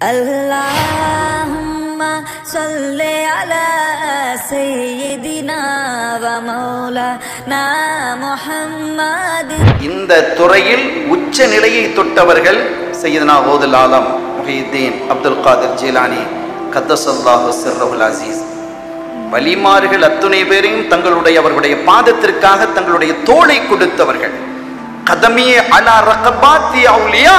اللهم صل على سيدنا ومولانا محمد இந்த துறையில் உச்ச நிலையை தொட்டவர்கள் சையதுனா ஓதுல் ஆலம் முஹியுத்தீன் அப்துல் காதிர் ஜீலானி கத்தசல்லாஹு சிர்ரஹுல் அசீஸ் வலிமார்கள் அத்துணை பேரையும் தங்களுடைய அவர்களுடைய பாதத்திற்காக தங்களுடைய தோளை கொடுத்தவர்கள் கதமியே அலா ரகபாத்தி அவுலியா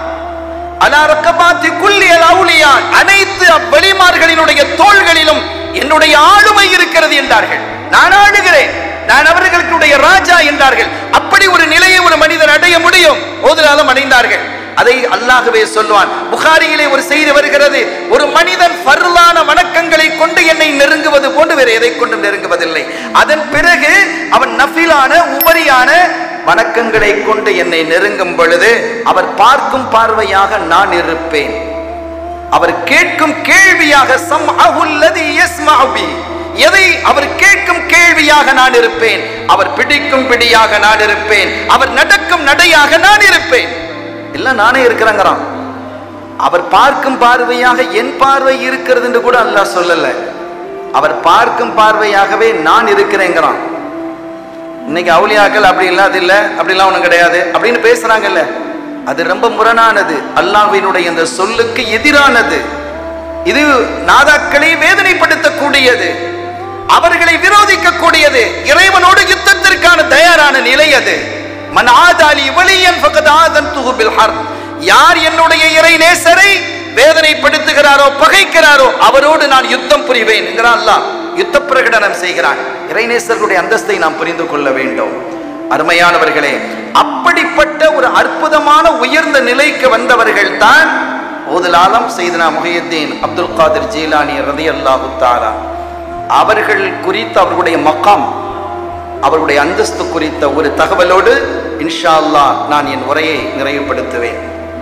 அலா ரக்கபாத்தி குல்லி அல் அவுலியா அனைத்து அவ்வழிமார்களினுடைய தோள்களிலும் என்னுடைய ஆளுமை இருக்கிறது என்றார்கள் நான் ஆளுகிறேன் நான் அவர்களுடைய ராஜா என்றார்கள் அப்படி ஒரு நிலையை ஒரு மனிதர் அடைய முடியும் ஓதுலாலும் அடைந்தார்கள் அதை அல்லாஹ்வே சொல்லுவான் புகாரியிலே ஒரு செய்தி வருகிறது ஒரு மனிதன் ஃபர்லான வணக்கங்களை கொண்டு என்னை நெருங்குவது போன்று வேறு எதை கொண்டு நெருங்குவதில்லை அதன் பிறகு அவன் நஃபிலான உபரியான வணக்கங்களை கொண்டு என்னை நெருங்கும் பொழுது அவர் பார்க்கும் பார்வையாக நான் இருப்பேன் அவர் கேட்கும் கேள்வியாக சம் அகுல்லதி யஸ்மஅபி எதை அவர் கேட்கும் கேள்வியாக நான் இருப்பேன் அவர் பிடிக்கும் பிடியாக நான் இருப்பேன் அவர் நடக்கும் நடையாக நான் இருப்பேன் எல்லாம் நானே இருக்கிறேங்கிறான் அவர் பார்க்கும் பார்வையாக என் பார்வை இருக்கிறது என்று கூட அல்லாஹ் சொல்லல அவர் பார்க்கும் பார்வையாகவே நான் இருக்கிறேங்கிறான் இன்னைக்கு அவுலியாக்கள் அப்படி இல்லாது இல்ல அப்படிலாம் ஒண்ணும் கிடையாது அப்படின்னு பேசுறாங்கல்ல அது ரொம்ப முரணானது அல்லாஹ்வினுடைய இந்த சொல்லுக்கு எதிரானது இது நாதாக்களை வேதனைப்படுத்தக்கூடியது அவர்களை விரோதிக்கக்கூடியது இறைவனோடு யுத்தத்திற்கான தயாரான நிலை அது மன் ஆதாலி வலியன் ஃபகத் ஆதன்துஹு பில் ஹர்ப் யார் என்னுடைய இறை நேசரை வேதனைப்படுத்துகிறாரோ பகைக்கிறாரோ அவரோடு நான் யுத்தம் புரிவேன் என்கிறான் அல்லாஹ் யுத்த பிரகடனம் செய்கிறான் இறைநேசர்களுடைய அந்தஸ்தை நாம் புரிந்து கொள்ள வேண்டும் அருமையானவர்களே அப்படிப்பட்ட ஒரு அற்புதமான உயர்ந்த நிலைக்கு வந்தவர்கள் தான் ஓதுலாலம் செய்தனா முஹியுத்தீன் அப்துல் காதிர் ஜீலானி ரதி அல்லாஹு தாலா அவர்கள் குறித்த அவர்களுடைய மக்காம் அவருடைய அந்தஸ்து குறித்த ஒரு தகவலோடு இன்ஷா அல்லாஹ் நான் என் உரையை நிறைவுபடுத்துவேன்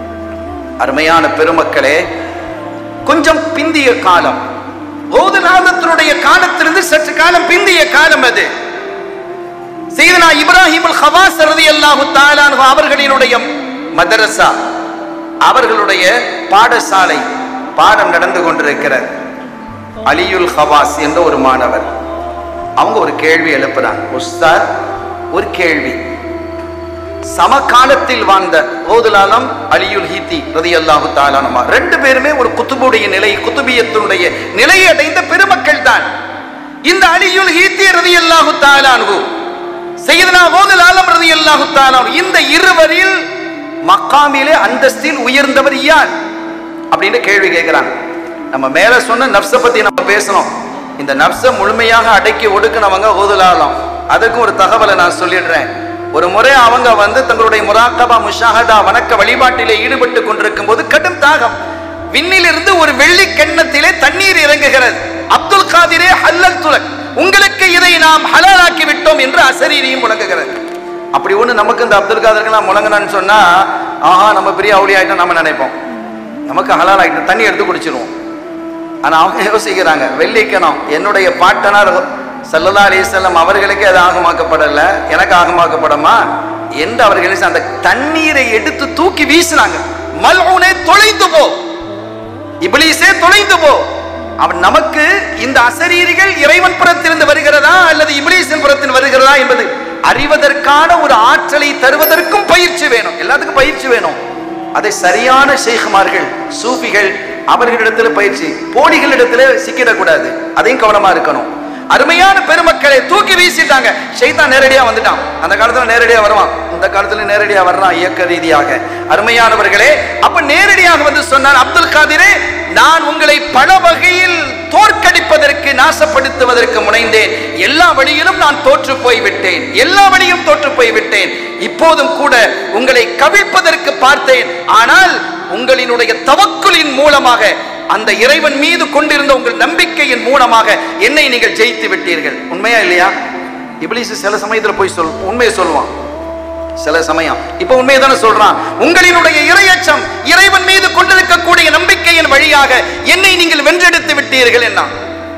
அருமையான பெருமக்களே கொஞ்சம் பிந்திய காலம் ஓதுநாதத்தினுடைய காலத்திலிருந்து சற்று காலம் பிந்திய காலம் அது செய்தனா இப்ராஹிம் அல் ஹவாஸ் ரலியல்லாஹு தஆலா அன்ஹு அவர்களினுடைய மதரசா அவர்களுடைய பாடசாலை பாடம் நடந்து கொண்டிருக்கிறது அலியுல் ஹவாஸ் என்ற ஒரு மாணவர் அவங்க ஒரு கேள்வி எழுப்புறாங்க உஸ்தாத் ஒரு கேள்வி சமகாலத்தில் வாழ்ந்த ஓதுலாலம் அலியுல் ஹீத்தி ரதி அல்லாஹு தாலானமா ரெண்டு பேருமே ஒரு குத்துபுடைய நிலை குத்துபியத்தினுடைய நிலையை அடைந்த பெருமக்கள் தான் இந்த அலியுல் ஹீத்தி ரதி அல்லாஹு தாலானு செய்தனா ஓதுலாலம் ரதி அல்லாஹு தாலானு இந்த இருவரில் மக்காமிலே அந்தஸ்தில் உயர்ந்தவர் யார் அப்படின்னு கேள்வி கேட்கிறாங்க நம்ம மேல சொன்ன நப்ச பத்தி நம்ம பேசணும் இந்த நப்ச முழுமையாக அடக்கி ஒடுக்கினவங்க ஓதுலாலம் அதுக்கும் ஒரு தகவலை நான் சொல்லிடுறேன் ஒரு முறை அவங்க வந்து தங்களுடைய முராக்கபா முஷாஹதா வணக்க வழிபாட்டிலே ஈடுபட்டு கொண்டிருக்கும் போது கடும் தாகம் விண்ணிலிருந்து ஒரு வெள்ளி கிண்ணத்திலே தண்ணீர் இறங்குகிறது அப்துல் காதிரே ஹல்லல் துலக் உங்களுக்கு இதை நாம் ஹலாலாக்கி விட்டோம் என்று அசரீரியும் முழங்குகிறது அப்படி ஒண்ணு நமக்கு இந்த அப்துல் காதர்லாம் முழங்கினான்னு சொன்னா ஆஹா நம்ம பெரிய அவுளி ஆயிட்டோம் நம்ம நினைப்போம் நமக்கு ஹலால் ஆகிட்டு தண்ணி எடுத்து குடிச்சிருவோம் ஆனா அவங்க யோசிக்கிறாங்க வெள்ளிக்கணம் என்னுடைய பாட்டனார் சல்லல்லா அலிசல்லம் அவர்களுக்கு அது ஆகமாக்கப்படல எனக்கு ஆகமாக்கப்படமா என்று அவர்கள் அந்த தண்ணீரை எடுத்து தூக்கி வீசினாங்க மல்ஊனே தொலைந்து போ இப்லீஸே தொலைந்து போ அவன் நமக்கு இந்த அசரீரிகள் இறைவன் புறத்திலிருந்து வருகிறதா அல்லது இப்லீஸின் புறத்தில் வருகிறதா என்பது அறிவதற்கான ஒரு ஆற்றலை தருவதற்கும் பயிற்சி வேணும் எல்லாத்துக்கும் பயிற்சி வேணும் அதை சரியான ஷேகுமார்கள் சூஃபிகள் அவர்களிடத்துல பயிற்சி போலிகளிடத்துல சிக்கிடக்கூடாது அதையும் கவனமா இருக்கணும் அருமையான பெருமக்களை தூக்கி வீசிட்டாங்க ஷைத்தான் நேரடியா வந்துட்டான் அந்த காலத்துல நேரடியா வருவான் இந்த காலத்துல நேரடியா வர்றான் இயக்க ரீதியாக அருமையானவர்களே அப்ப நேரடியாக வந்து சொன்னான் அப்துல் காதிரே நான் உங்களை பல வகையில் தோற்கடிப்பதற்கு நாசப்படுத்துவதற்கு முனைந்தேன் எல்லா வழியிலும் நான் தோற்று போய் விட்டேன் எல்லா வழியும் தோற்று போய் விட்டேன் இப்போதும் கூட உங்களை கவிழ்ப்பதற்கு பார்த்தேன் ஆனால் உங்களினுடைய தவக்குலின் மூலமாக அந்த இறைவன் மீது கொண்டிருந்த உங்கள் நம்பிக்கையின் மூலமாக என்னை நீங்கள் ஜெயித்து விட்டீர்கள் உண்மையா இல்லையா இப்லீஸ் சில சமயத்துல போய் சொல் உண்மையை சொல்லுவான் சில சமயம் இப்ப உண்மையை தானே சொல்றான் உங்களினுடைய இரையச்சம் இறைவன் மீது கொண்டிருக்கக்கூடிய நம்பிக்கையின் வழியாக என்னை நீங்கள் வென்றெடுத்து விட்டீர்கள் என்ன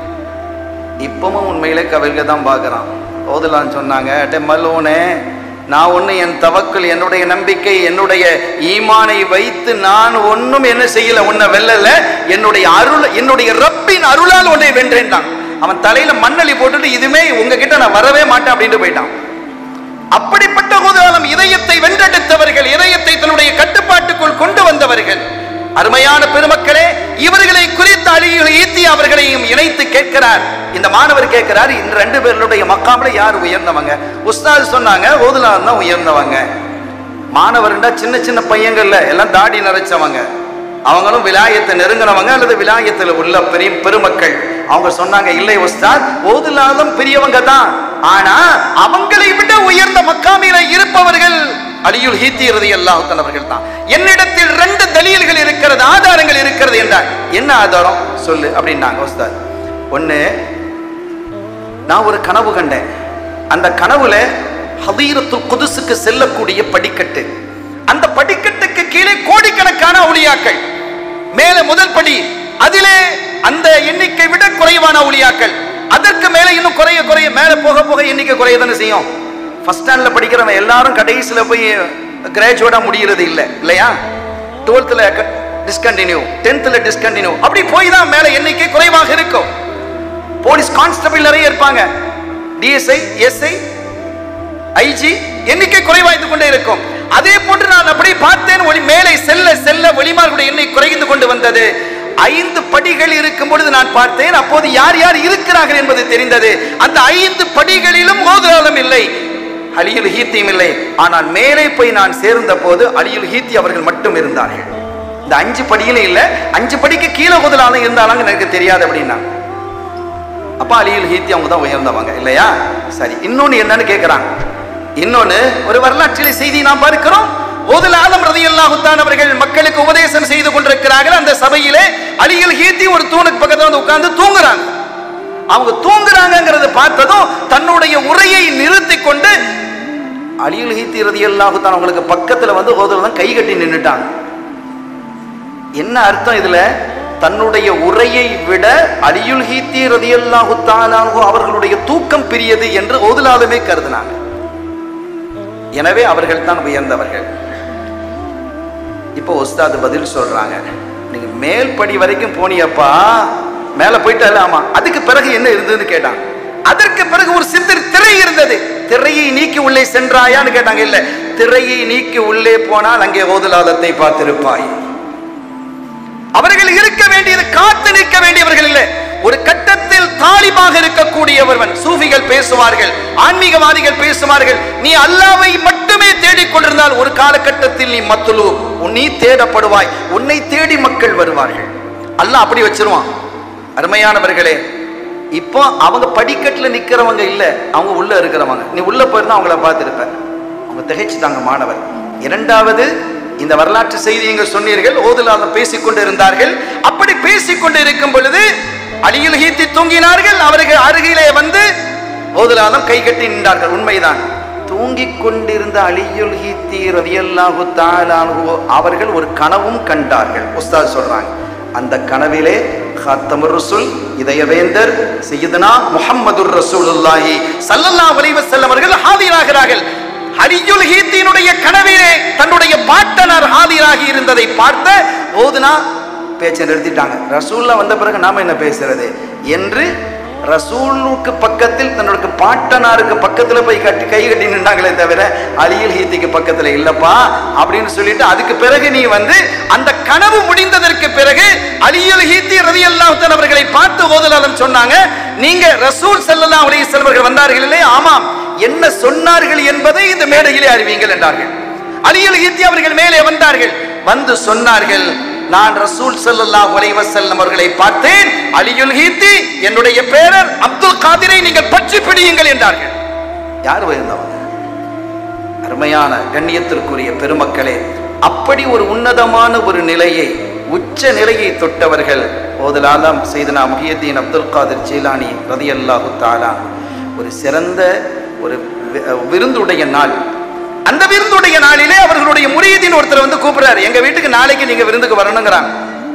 இப்பவும் உண்மையிலே கவிழ்க தான் பார்க்கறான் ஓதலான்னு சொன்னாங்க அட்டே மல்லோனே நான் ஒண்ணு என் தவக்கல் என்னுடைய நம்பிக்கை என்னுடைய ஈமானை வைத்து நான் ஒண்ணும் என்ன செய்யல உன்னை வெல்லல என்னுடைய அருள் என்னுடைய ரப்பின் அருளால் உன்னை வென்றேன் நான் அவன் தலையில மண்ணளி போட்டுட்டு இதுமே உங்ககிட்ட நான் வரவே மாட்டேன் அப்படின்ட்டு போயிட்டான் அப்படிப்பட்ட கோதாலம் இதயத்தை வென்றெடுத்தவர்கள் இதயத்தை தன்னுடைய கட்டுப்பாட்டுக்குள் கொண்டு வந்தவர்கள் அருமையான பெருமக்களே இவர்களை குறித்து அழியில் ஈத்தி அவர்களையும் இணைத்து கேட்கிறார் இந்த மாணவர் கேட்கிறார் இந்த ரெண்டு பேர்களுடைய மக்காமில யார் உயர்ந்தவங்க உஸ்தாது சொன்னாங்க ஓதுலான் தான் உயர்ந்தவங்க மாணவர்ண்டா சின்ன சின்ன பையங்கள்ல எல்லாம் தாடி நிறைச்சவங்க அவங்களும் விலாயத்தை நெருங்கினவங்க அல்லது விலாயத்தில் உள்ள பெரிய பெருமக்கள் அவங்க சொன்னாங்க இல்லை உஸ்தாத் ஓதுலாலும் பெரியவங்க தான் ஆனா அவங்களை விட உயர்ந்த மக்காமில இருப்பவர்கள் அலியுல் ஹீத்தி இறுதி அல்லாஹுத்தன் அவர்கள் தான் என்னிடத்தில் ரெண்டு தலீல்கள் இருக்கிறது ஆதாரங்கள் இருக்கிறது என்றார் என்ன ஆதாரம் சொல்லு அப்படின்னாங்க உஸ்தாத் ஒண்ணு நான் ஒரு கனவு கண்டேன் அந்த கனவுல ஹதீரத்துல் குதுசுக்கு செல்லக்கூடிய படிக்கட்டு அந்த படிக்கட்டுக்கு கீழே கோடிக்கணக்கான அவுளியாக்கள் மேலே முதல் படி அதிலே அந்த எண்ணிக்கை விட குறைவான அவுளியாக்கள் அதற்கு மேலே இன்னும் குறைய குறைய மேலே போக போக எண்ணிக்கை குறைய தானே செய்யும் ஃபர்ஸ்ட் ஸ்டாண்ட்ல படிக்கிறவன் எல்லாரும் கடைசியில் போய் கிராஜுவேட்டா முடியறது இல்லை இல்லையா டுவெல்த்தில் டிஸ்கண்டினியூ டென்த்தில் டிஸ்கண்டினியூ அப்படி போய் தான் மேலே எண்ணிக்கை குறைவாக இருக்கும் போலீஸ் கான்ஸ்டபிள் நிறைய இருப்பாங்க டிஎஸ்ஐ எஸ்ஐ ஐஜி எண்ணிக்கை குறைவாய்ந்து கொண்டே இருக்கும் அதே போன்று நான் அப்படி பார்த்தேன் ஒளி மேலே செல்ல செல்ல ஒளிமார்களுடைய எண்ணெய் குறைந்து கொண்டு வந்தது ஐந்து படிகள் இருக்கும் பொழுது நான் பார்த்தேன் அப்போது யார் யார் இருக்கிறார்கள் என்பது தெரிந்தது அந்த ஐந்து படிகளிலும் ஓதுராலம் இல்லை அலியுல் ஹீத்தியும் இல்லை ஆனால் மேலே போய் நான் சேர்ந்த போது அலியுல் ஹீத்தி அவர்கள் மட்டும் இருந்தார்கள் இந்த அஞ்சு படியிலும் இல்லை அஞ்சு படிக்கு கீழே ஓதுலாலும் இருந்தாலும் எனக்கு தெரியாது அப்படின்னா அப்பா அலியுல் ஹீத்தி அவங்க தான் உயர்ந்தவங்க இல்லையா சரி இன்னொன்னு என்னன்னு கேட்கிறாங்க இன்னொன்னு ஒரு வரலாற்றிலே செய்தி நாம் பார்க்கிறோம் ஓதுல் ஆலம் ரதியல்லாஹு தான் அவர்கள் மக்களுக்கு உபதேசம் செய்து கொண்டிருக்கிறார்கள் அந்த சபையிலே அலியுல் ஹீத்தி ஒரு தூணுக்கு பக்கத்துல வந்து உட்கார்ந்து தூங்குறாங்க அவங்க தூங்குறாங்கங்கிறத பார்த்ததும் தன்னுடைய உரையை நிறுத்தி கொண்டு அலியுல் ஹீத்தி ரதியல்லாஹு தான் அவங்களுக்கு பக்கத்துல வந்து ஓதுல தான் கை கட்டி நின்னுட்டாங்க என்ன அர்த்தம் இதுல தன்னுடைய உரையை விட அலியுல் ஹீத்தி ரதியல்லாஹு தாலாஹு அவர்களுடைய தூக்கம் பிரியது என்று ஓதுலாலுமே கருதினாங்க எனவே அவர்கள் தான் உயர்ந்தவர்கள் இப்போ உஸ்தாது பதில் சொல்றாங்க நீங்க மேல் படி வரைக்கும் போனியப்பா மேல போயிட்டால ஆமா அதுக்கு பிறகு என்ன இருந்ததுன்னு கேட்டாங்க அதற்கு பிறகு ஒரு சிந்தர் திரை இருந்தது திரையை நீக்கி உள்ளே சென்றாயான்னு கேட்டாங்க இல்ல திரையை நீக்கி உள்ளே போனால் அங்கே ஓதுலாலத்தை பார்த்திருப்பாய் அவர்கள் இருக்க வேண்டியது காத்து நிற்க வேண்டியவர்கள் இல்லை ஒரு கட்டத்தில் தாலிபாக இருக்கக்கூடியவர்கள் சூஃபிகள் பேசுவார்கள் ஆன்மீகவாதிகள் பேசுவார்கள் நீ அல்லாவை மட்டுமே தேடிக்கொண்டிருந்தால் ஒரு காலகட்டத்தில் நீ மத்துலு நீ தேடப்படுவாய் உன்னை தேடி மக்கள் வருவார்கள் அல்லாஹ் அப்படி வச்சிருவான் அருமையானவர்களே இப்போ அவங்க படிக்கட்டுல நிக்கிறவங்க இல்ல அவங்க உள்ள இருக்கிறவங்க நீ உள்ள போயிருந்தா அவங்கள பார்த்திருப்ப அவங்க திகைச்சுட்டாங்க மாணவர் இரண்டாவது இந்த வரலாற்று செய்தி நீங்கள் சொன்னீர்கள் ஓதுலாதம் பேசிக்கொண்டு இருந்தார்கள் அப்படி பேசிக்கொண்டு இருக்கும் பொழுது அலியில் ஹீத்தி தூங்கினார்கள் அவர்கள் அருகிலே வந்து ஓதுலாதம் கை கட்டி நின்றார்கள் உண்மைதான் தூங்கிக் கொண்டிருந்த அலியுல் ஹீத்தி ரதியல்லாஹு தாலானு அவர்கள் ஒரு கனவும் கண்டார்கள் உஸ்தாத் சொல்றாங்க அந்த கனவிலே ஹத்தமுர் ரசூல் இதயவேந்தர் சையதுனா முஹம்மதுர் ரசூலுல்லாஹி ஸல்லல்லாஹு அலைஹி வஸல்லம் அவர்கள் ஆஜராகிறார்கள் ஹரியுல் ஹீத்தினுடைய கனவிலே தன்னுடைய பாட்டனார் ஆதிராகி இருந்ததை பார்த்த ஓதுனா பேச்சை நிறுத்திட்டாங்க ரசூல்லா வந்த பிறகு நாம என்ன பேசுறது என்று ரசூலுக்கு பக்கத்தில் தன்னுடைய பாட்டனாருக்கு பக்கத்துல போய் கட்டி கை கட்டி நின்றாங்களே தவிர அலியில் ஹீத்திக்கு பக்கத்துல இல்லப்பா அப்படின்னு சொல்லிட்டு அதுக்கு பிறகு நீ வந்து அந்த கனவு முடிந்ததற்கு பிறகு அலியுல் ஹீத்தி ரதி அல்லாஹன் அவர்களை பார்த்து ஓதலாளம் சொன்னாங்க நீங்க ரசூல் ஸல்லல்லாஹு அலைஹி வஸல்லம் அவர்கள் வந்தார்கள் இல்லையா ஆமாம் என்ன சொன்னார்கள் என்பதை இந்த மேடையிலே அறிவீங்கள் என்றார்கள் அலியுல் ஹீத்தி அவர்கள் மேலே வந்தார்கள் வந்து சொன்னார்கள் நான் ரசூல் ஸல்லல்லாஹு அலைஹி வஸல்லம் அவர்களை பார்த்தேன் அலியுல் ஹீத்தி என்னுடைய பேரர் அப்துல் காதிரை நீங்கள் பற்றி பிடியுங்கள் என்றார்கள் யார் உயர்ந்தவங்க அருமையான கண்ணியத்திற்குரிய பெருமக்களே அப்படி ஒரு உன்னதமான ஒரு நிலையை உச்ச நிலையை தொட்டவர்கள் ஓதலாலம் செய்தனா முஹியத்தீன் அப்துல் காதிர் ஜீலானி ரதியல்லாஹு தாலா ஒரு சிறந்த ஒரு வி- விருந்துடைய நாள் அந்த விருந்துடைய நாளிலே அவர்களுடைய முறியத்தின் ஒருத்தர் வந்து கூப்பிடுறாரு எங்க வீட்டுக்கு நாளைக்கு நீங்க விருந்துக்கு வரணுங்கிறாங்க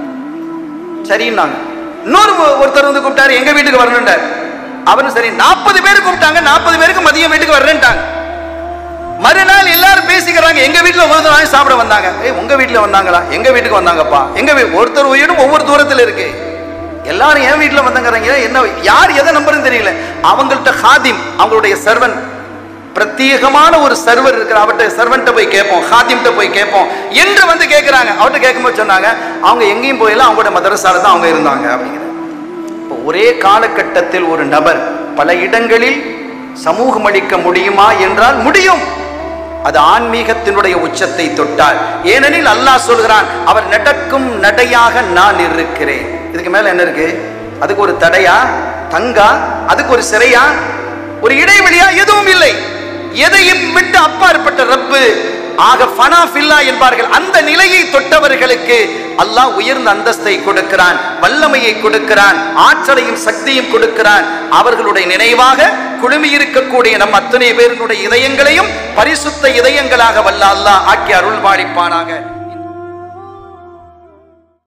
சரின்னாங்க இன்னொரு ஒ- ஒருத்தர் வந்து கூப்பிட்டாரு எங்க வீட்டுக்கு வரணுன்றார் அவரும் சரி நாற்பது பேர் கூப்பிட்டாங்க நாற்பது பேருக்கு மதியம் வீட்டுக்கு வர்றேன்ட்டாங்க மறுநாள் எல்லாரும் பேசிக்கிறாங்க எங்க வீட்டுல ஒரு நாள் சாப்பிட வந்தாங்க ஏய் உங்க வீட்டுல வந்தாங்களா எங்க வீட்டுக்கு வந்தாங்கப்பா எங்க வீ ஒருத்தர் வீடும் ஒவ்வொரு தூரத்துல இருக்கு எல்லாரும் என் வீட்டுல வந்தாங்கிறாங்க என்ன யார் எதை நம்புறதுன்னு தெரியல அவங்கள்ட்ட ஹாதிம் அவங்களுடைய சர்வன் பிரத்யேகமான ஒரு சர்வர் இருக்கிற அவர்கிட்ட சர்வன்ட்ட போய் கேட்போம் ஹாதிம்கிட்ட போய் கேட்போம் என்று வந்து கேட்குறாங்க அவர்கிட்ட கேட்கும்போது சொன்னாங்க அவங்க எங்கேயும் போயெல்லாம் அவங்களோட மதரசால தான் அவங்க இருந்தாங்க அப்படிங்கிற இப்போ ஒரே காலகட்டத்தில் ஒரு நபர் பல இடங்களில் சமூகம் அளிக்க முடியுமா என்றால் முடியும் அது ஆன்மீகத்தினுடைய உச்சத்தை தொட்டால் ஏனெனில் அல்லாஹ் சொல்கிறான் அவர் நடக்கும் நடையாக நான் இருக்கிறேன் இதுக்கு மேல என்ன இருக்கு அதுக்கு ஒரு தடையா தங்கா அதுக்கு ஒரு சிறையா ஒரு இடைவெளியா எதுவும் இல்லை எதையும் விட்டு அப்பாற்பட்ட ரப்பு ஆக ஃபனா ஃபில்லா என்பார்கள் அந்த நிலையை தொட்டவர்களுக்கு அல்லாஹ் உயர்ந்த அந்தஸ்தை கொடுக்கிறான் வல்லமையை கொடுக்கிறான் ஆற்றலையும் சக்தியும் கொடுக்கிறான் அவர்களுடைய நினைவாக குழுமி இருக்கக்கூடிய நம் அத்தனை பேரினுடைய இதயங்களையும் பரிசுத்த இதயங்களாக வல்ல அல்லாஹ் ஆக்கி அருள் பாலிப்பானாக